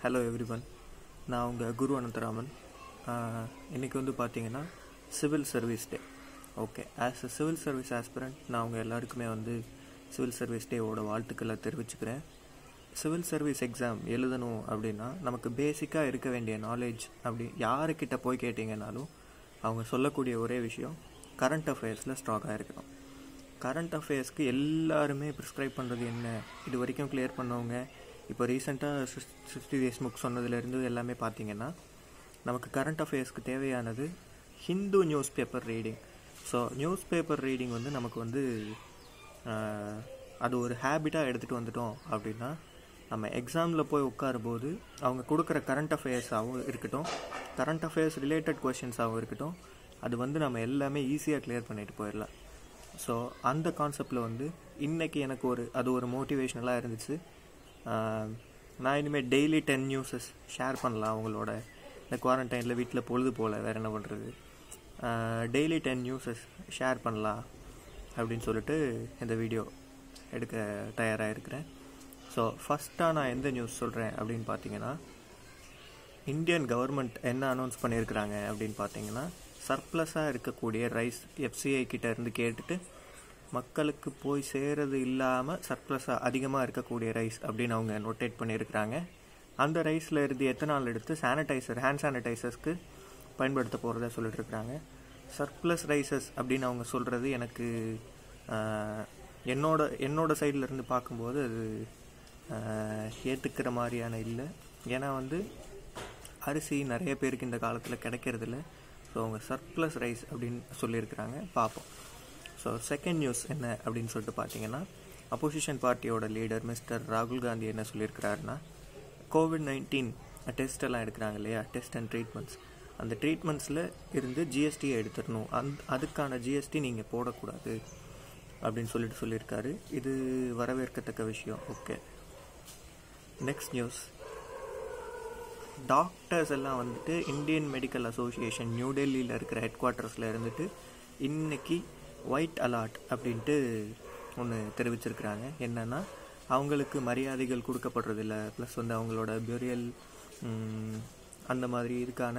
hello everyone நான் உங்கள் குரு அனந்தராமன் இன்றைக்கி வந்து பார்த்தீங்கன்னா civil service day okay as a civil service aspirant நான் உங்கள் எல்லாருக்குமே வந்து சிவில் சர்வீஸ் டேவோட வாழ்த்துக்களை தெரிவிச்சுக்கிறேன் சிவில் சர்வீஸ் எக்ஸாம் எழுதணும் அப்படின்னா நமக்கு பேசிக்காக இருக்க வேண்டிய நாலேஜ் அப்படி யாருக்கிட்ட போய் கேட்டிங்கனாலும் அவங்க சொல்லக்கூடிய ஒரே விஷயம் கரண்ட் அஃபேர்ஸில் ஸ்ட்ராங்காக இருக்கணும் கரண்ட் அஃபேர்ஸ்க்கு எல்லாருமே ப்ரிஸ்கிரைப் பண்ணுறது என்ன இது வரைக்கும் கிளியர் பண்ணவங்க இப்போ ரீசெண்டாக சிக்ஸ்டி தேஷ்முக் சொன்னதுலேருந்து எல்லாமே பார்த்தீங்கன்னா நமக்கு கரண்ட் அஃபேர்ஸ்க்கு தேவையானது Hindu news paper reading so news paper reading வந்து நமக்கு வந்து ஆஹ், அது ஒரு ஹேபிட்டாக எடுத்துகிட்டு வந்துட்டோம் அப்படின்னா நம்ம எக்ஸாமில் போய் உட்காரும்போது அவங்க கொடுக்குற கரண்ட் அஃபேர்ஸாகவும் இருக்கட்டும் கரண்ட் அஃபேர்ஸ் ரிலேட்டட் கொஷின்ஸாகவும் இருக்கட்டும் அது வந்து நம்ம எல்லாமே ஈஸியாக கிளியர் பண்ணிட்டு போயிடலாம் ஸோ அந்த கான்செப்டில் வந்து இன்னைக்கு எனக்கு ஒரு அது ஒரு மோட்டிவேஷ்னலாக இருந்துச்சு ஆஹ் நான் இனிமேல் டெய்லி டென் நியூஸஸ் ஷேர் பண்ணலாம் அவங்களோட இந்த குவாரண்டைனில் வீட்டில் பொழுது போல் வேறு என்ன பண்ணுறது டெய்லி டென் நியூஸஸ் ஷேர் பண்ணலாம் அப்படின்னு சொல்லிட்டு இந்த வீடியோ எடுக்க தயாராக இருக்கிறேன் ஸோ ஃபஸ்ட்டாக நான் எந்த நியூஸ் சொல்கிறேன் அப்படின்னு பார்த்தீங்கன்னா இந்தியன் கவர்மெண்ட் என்ன அனௌன்ஸ் பண்ணியிருக்கிறாங்க அப்படின்னு பார்த்தீங்கன்னா சர்ப்ளஸாக இருக்கக்கூடிய ரைஸ் எஃப்சிஐ கிட்ட இருந்து கேட்டுட்டு மக்களுக்கு போய் சேரது இல்லாமல் சர்ப்ளஸாக அதிகமாக இருக்கக்கூடிய ரைஸ் அப்படின்னு அவங்க நோட்டேட் பண்ணியிருக்கிறாங்க அந்த ரைஸில் இருந்து எத்தனால் எடுத்து சானிடைசர் ஹேண்ட் சானிடைசர்ஸ்க்கு பயன்படுத்த போகிறதா சொல்லிட்டு இருக்கிறாங்க சர்ப்ளஸ் ரைசஸ் அப்படின்னு அவங்க சொல்கிறது எனக்கு ஆஹ், என்னோட என்னோட சைடில் இருந்து பார்க்கும்போது அது ஏற்றுக்கிற மாதிரியான இல்லை ஏன்னா வந்து அரிசி நிறைய பேருக்கு இந்த காலத்தில் கிடைக்கிறதில்ல ஸோ அவங்க சர்ப்ளஸ் ரைஸ் அப்படின்னு சொல்லியிருக்கிறாங்க பார்ப்போம் ஸோ செகண்ட் நியூஸ் என்ன அப்படின்னு சொல்லிட்டு பார்த்தீங்கன்னா அப்போசிஷன் பார்ட்டியோட லீடர் மிஸ்டர் ராகுல் காந்தி என்ன சொல்லியிருக்கிறாருன்னா கோவிட் நைன்டீன் டெஸ்ட் எல்லாம் எடுக்கிறாங்க இல்லையா டெஸ்ட் அண்ட் ட்ரீட்மெண்ட்ஸ் அந்த ட்ரீட்மெண்ட்ஸில் இருந்து ஜிஎஸ்டியை எடுத்துடணும் அந் அதுக்கான ஜிஎஸ்டி நீங்கள் போடக்கூடாது அப்படின்னு சொல்லிட்டு சொல்லியிருக்காரு இது வரவேற்கத்தக்க விஷயம் ஓகே நெக்ஸ்ட் நியூஸ் டாக்டர்ஸ் எல்லாம் வந்துட்டு இந்தியன் மெடிக்கல் அசோசியேஷன் நியூ டெல்லியில் இருக்கிற ஹெட் குவார்ட்டர்ஸில் இருந்துட்டு இன்னைக்கு ஒயிட் அலாட் அப்படின்ட்டு ஒன்று தெரிவிச்சிருக்கிறாங்க என்னன்னா அவங்களுக்கு மரியாதைகள் கொடுக்கப்படுறதில்ல ப்ளஸ் வந்து அவங்களோட பியூரியல் அந்த மாதிரி இதுக்கான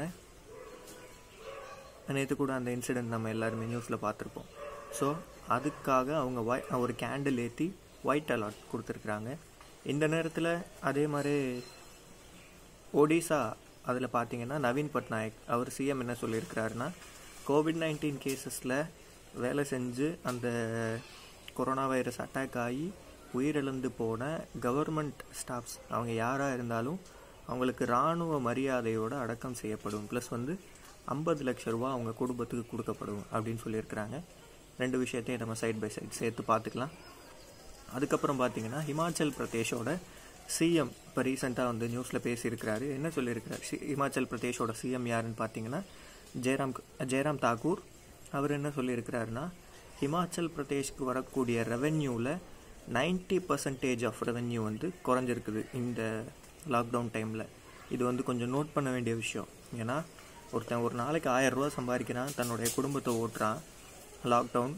நேற்று கூட அந்த இன்சிடெண்ட் நம்ம எல்லாருமே நியூஸில் பார்த்துருப்போம் ஸோ அதுக்காக அவங்க ஒய் ஒரு கேண்டில் ஏற்றி ஒயிட் அலாட் கொடுத்துருக்குறாங்க இந்த நேரத்தில் அதே மாதிரி ஒடிசா அதில் பார்த்தீங்கன்னா நவீன் பட்நாயக் அவர் சிஎம் என்ன சொல்லியிருக்கிறாருன்னா கோவிட் நைன்டீன் கேசஸில் வேலை செஞ்சு அந்த கொரோனா வைரஸ் அட்டாக் ஆகி உயிரிழந்து போன கவர்மெண்ட் ஸ்டாஃப்ஸ் அவங்க யாராக இருந்தாலும் அவங்களுக்கு இராணுவ மரியாதையோடு அடக்கம் செய்யப்படும் ப்ளஸ் வந்து ஐம்பது லட்ச ரூபா அவங்க குடும்பத்துக்கு கொடுக்கப்படும் அப்படின்னு சொல்லியிருக்கிறாங்க ரெண்டு விஷயத்தையும் நம்ம சைட் பை சைட் சேர்த்து பார்த்துக்கலாம் அதுக்கப்புறம் பார்த்தீங்கன்னா ஹிமாச்சல் பிரதேஷோட சிஎம் இப்போ ரீசெண்டாக வந்து நியூஸில் பேசியிருக்கிறாரு என்ன சொல்லியிருக்கிறார் சி- ஹிமாச்சல் பிரதேஷோட சிஎம் யாருன்னு பார்த்தீங்கன்னா ஜெயராம் ஜெயராம் தாக்கூர் அவர் என்ன சொல்லியிருக்கிறாருன்னா ஹிமாச்சல் பிரதேஷ்க்கு வரக்கூடிய ரெவென்யூவில் 90% பர்சன்டேஜ் ஆஃப் ரெவென்யூ வந்து குறைஞ்சிருக்குது இந்த லாக்டவுன் டைமில் இது வந்து கொஞ்சம் நோட் பண்ண வேண்டிய விஷயம் ஏன்னா ஒருத்தன் ஒரு நாளைக்கு ஆயிரம் ரூபா சம்பாதிக்கிறான் தன்னுடைய குடும்பத்தை ஓட்டுறான் லாக்டவுன்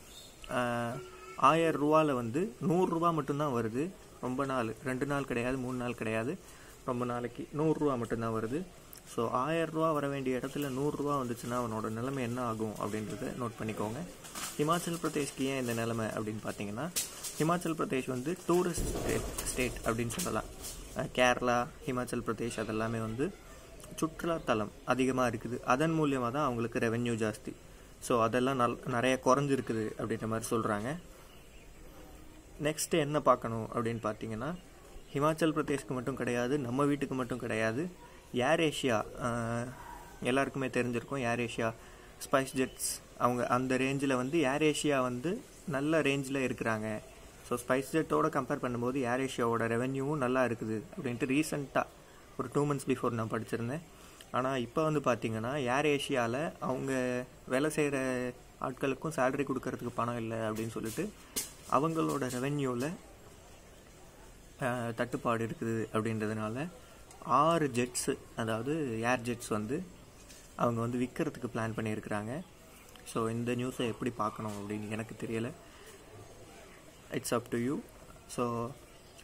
ஆயிரம் ரூபாவில் வந்து நூறுரூவா மட்டும்தான் வருது ரொம்ப நாள் ரெண்டு நாள் கிடையாது மூணு நாள் கிடையாது ரொம்ப நாளைக்கு நூறுரூவா மட்டும்தான் வருது ஸோ ஆயிரம் ரூபா வர வேண்டிய இடத்துல நூறுரூவா வந்துச்சுன்னா அவனோட நிலைமை என்ன ஆகும் அப்படின்றத நோட் பண்ணிக்கோங்க ஹிமாச்சல் பிரதேஷ்க்கு ஏன் இந்த நிலைமை அப்படின்னு பார்த்தீங்கன்னா ஹிமாச்சல் பிரதேஷ் வந்து டூரிஸ்ட் ஸ்டேட் அப்படின்னு சொல்லலாம் அஹ் கேரளா ஹிமாச்சல் பிரதேஷ் அதெல்லாமே வந்து சுற்றுலாத்தலம் அதிகமாக இருக்குது அதன் மூலியமாக தான் அவங்களுக்கு ரெவென்யூ ஜாஸ்தி ஸோ அதெல்லாம் நல் நிறைய குறைஞ்சிருக்குது அப்படின்ற மாதிரி சொல்கிறாங்க நெக்ஸ்ட் என்ன பார்க்கணும் அப்படின்னு பார்த்தீங்கன்னா ஹிமாச்சல் பிரதேஷ்க்கு மட்டும் கிடையாது நம்ம வீட்டுக்கு மட்டும் கிடையாது ஏர் ஏஷியா ஆஹ், எல்லாருக்குமே தெரிஞ்சிருக்கும் ஏர் ஏஷியா ஸ்பைஸ் ஜெட்ஸ் அவங்க அந்த ரேஞ்சில் வந்து ஏர் ஏஷியா வந்து நல்ல ரேஞ்சில் இருக்கிறாங்க ஸோ ஸ்பைஸ் ஜெட்டோட கம்பேர் பண்ணும்போது ஏர் ஏஷியாவோட ரெவென்யூவும் நல்லா இருக்குது அப்படின்ட்டு ரீசெண்டாக ஒரு டூ மந்த்ஸ் பிஃபோர் நான் படிச்சிருந்தேன் ஆனால் இப்போ வந்து பார்த்தீங்கன்னா ஏர் ஏஷியாவில் அவங்க வேலை செய்கிற ஆட்களுக்கும் சேலரி கொடுக்கறதுக்கு பணம் இல்லை அப்படின்னு சொல்லிட்டு அவங்களோட ரெவென்யூவில் தட்டுப்பாடு இருக்குது அப்படின்றதுனால ஆறு ஜெட்ஸு அதாவது ஏர் ஜெட்ஸ் வந்து அவங்க வந்து விற்கிறதுக்கு பிளான் பண்ணியிருக்கிறாங்க ஸோ இந்த நியூஸை எப்படி பார்க்கணும் அப்படின்னு எனக்கு தெரியலை it's up to you so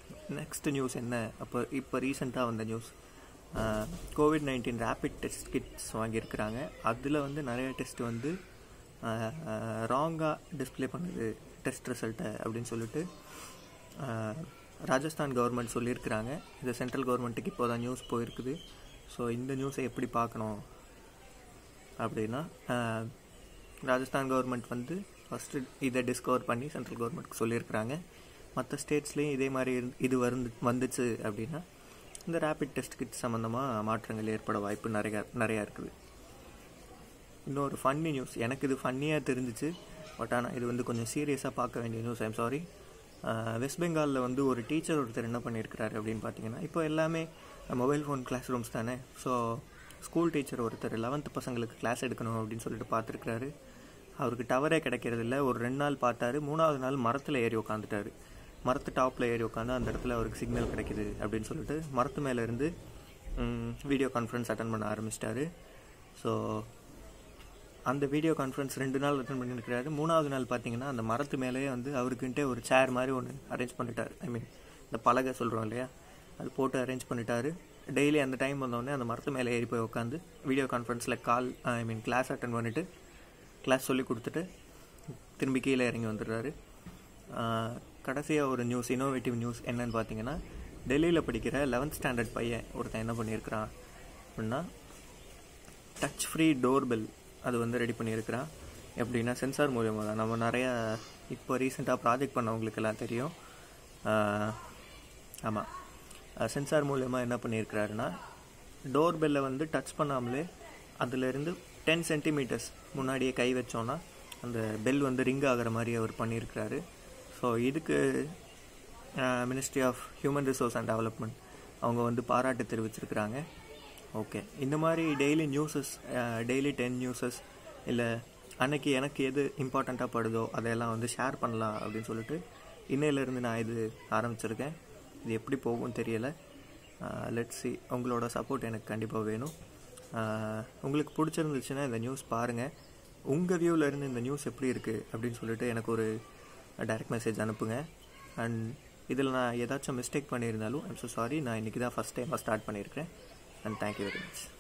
next news என்ன அப்போ இப்போ ரீசெண்டாக வந்த news covid nineteen rapid test kits வாங்கியிருக்கிறாங்க அதில் வந்து நிறைய டெஸ்ட் வந்து ராங்காக டிஸ்பிளே பண்ணுது டெஸ்ட் ரிசல்ட்டை அப்படின்னு சொல்லிட்டு ராஜஸ்தான் கவர்மெண்ட் சொல்லியிருக்கிறாங்க இது சென்ட்ரல் கவர்மெண்ட்டுக்கு இப்போ தான் நியூஸ் போயிருக்குது ஸோ இந்த நியூஸை எப்படி பார்க்கணும் அப்படின்னா ராஜஸ்தான் கவர்மெண்ட் வந்து ஃபஸ்ட்டு இதை டிஸ்கவர் பண்ணி சென்ட்ரல் கவர்மெண்ட்க்கு சொல்லியிருக்கிறாங்க மற்ற ஸ்டேட்ஸ்லேயும் இதே மாதிரி இது வந்து வந்துச்சு அப்படின்னா இந்த ரேபிட் டெஸ்ட் கிட் சம்மந்தமாக மாற்றங்கள் ஏற்பட வாய்ப்பு நிறையா நிறையா இருக்குது இன்னொரு ஃபன்னி நியூஸ் எனக்கு இது ஃபன்னியாக தெரிஞ்சிச்சு பட் ஆனால் இது வந்து கொஞ்சம் சீரியஸாக பார்க்க வேண்டிய நியூஸ் ஐம் சாரி வெஸ்ட் பெங்காலில் வந்து ஒரு டீச்சர் ஒருத்தர் என்ன பண்ணியிருக்கிறாரு அப்படின்னு பார்த்தீங்கன்னா இப்போ எல்லாமே மொபைல் ஃபோன் கிளாஸ் ரூம்ஸ் தானே ஸோ ஸ்கூல் டீச்சர் ஒருத்தர் லெவன்த்து பசங்களுக்கு கிளாஸ் எடுக்கணும் அப்படின்னு சொல்லிட்டு பார்த்துருக்குறாரு அவருக்கு டவரே கிடைக்கிறது இல்லை ஒரு ரெண்டு நாள் பார்த்தாரு மூணாவது நாள் மரத்தில் ஏறி உட்காந்துட்டாரு மரத்து டாப்பில் ஏறி உட்காந்து அந்த இடத்துல அவருக்கு சிக்னல் கிடைக்குது அப்படின்னு சொல்லிட்டு மரத்து மேலே இருந்து வீடியோ கான்ஃபரன்ஸ் அட்டன் பண்ண ஆரம்பிச்சிட்டாரு ஸோ அந்த வீடியோ கான்ஃபரன்ஸ் ரெண்டு நாள் அட்டன் பண்ணியிருக்கிறாரு மூணாவது நாள் பார்த்தீங்கன்னா அந்த மரத்து மேலேயே வந்து அவருக்குன்ட்டே ஒரு சேர் மாதிரி ஒன்று அரேஞ்ச் பண்ணிட்டார் ஐ மீன் இந்த பலகை சொல்கிறோம் இல்லையா அது போட்டு அரேஞ்ச் பண்ணிட்டாரு டெய்லி அந்த டைம் வந்தோடனே அந்த மரத்து மேலே ஏறி போய் உட்காந்து வீடியோ கான்ஃபரன்ஸில் call I mean class attend பண்ணிவிட்டு கிளாஸ் சொல்லி கொடுத்துட்டு திரும்பி கீழே இறங்கி வந்துடுறாரு கடைசியாக ஒரு நியூஸ் இன்னோவேட்டிவ் நியூஸ் என்னன்னு பார்த்தீங்கன்னா டெல்லியில் படிக்கிற லெவன்த் ஸ்டாண்டர்ட் பையன் ஒருத்தன் என்ன பண்ணியிருக்கிறான் அப்படின்னா டச் ஃப்ரீ டோர் பெல் அது வந்து ரெடி பண்ணியிருக்கிறான் எப்படின்னா சென்சார் மூலியமாக தான் நம்ம நிறையா இப்போ ரீசெண்டாக ப்ராஜெக்ட் பண்ணவங்களுக்கெல்லாம் தெரியும் ஆமாம் சென்சார் மூலியமாக என்ன பண்ணியிருக்கிறாருன்னா டோர் பெல்லை வந்து டச் பண்ணாமலே அதிலிருந்து டென் சென்டிமீட்டர்ஸ் முன்னாடியே கை வச்சோன்னா அந்த பெல் வந்து ரிங் ஆகிற மாதிரி அவர் பண்ணியிருக்கிறாரு ஸோ இதுக்கு ministry of human resource and development அவங்க வந்து பாராட்டு தெரிவிச்சிருக்கிறாங்க ஓகே இந்த மாதிரி daily newses daily ten newses இல்லை அன்னைக்கு எனக்கு எது இம்பார்ட்டண்ட்டாக படுதோ அதையெல்லாம் வந்து ஷேர் பண்ணலாம் அப்படின்னு சொல்லிட்டு இன்னையிலேருந்து நான் இது ஆரம்பிச்சிருக்கேன் இது எப்படி போகும் தெரியலை லெட் சி உங்களோட சப்போர்ட் எனக்கு கண்டிப்பாக வேணும் உங்களுக்கு பிடிச்சிருந்துச்சுன்னா இந்த நியூஸ் பாருங்கள் உங்கள் வியூவிலேருந்து இந்த நியூஸ் எப்படி இருக்குது அப்படின்னு சொல்லிட்டு எனக்கு ஒரு டைரக்ட் மெசேஜ் அனுப்புங்க அண்ட் இதில் நான் ஏதாச்சும் மிஸ்டேக் பண்ணியிருந்தாலும் ஐம் ஸோ சாரி நான் இன்றைக்கி தான் ஃபஸ்ட் டைமாக ஸ்டார்ட் பண்ணியிருக்கிறேன் அண்ட் தேங்க்யூ வெரி மச்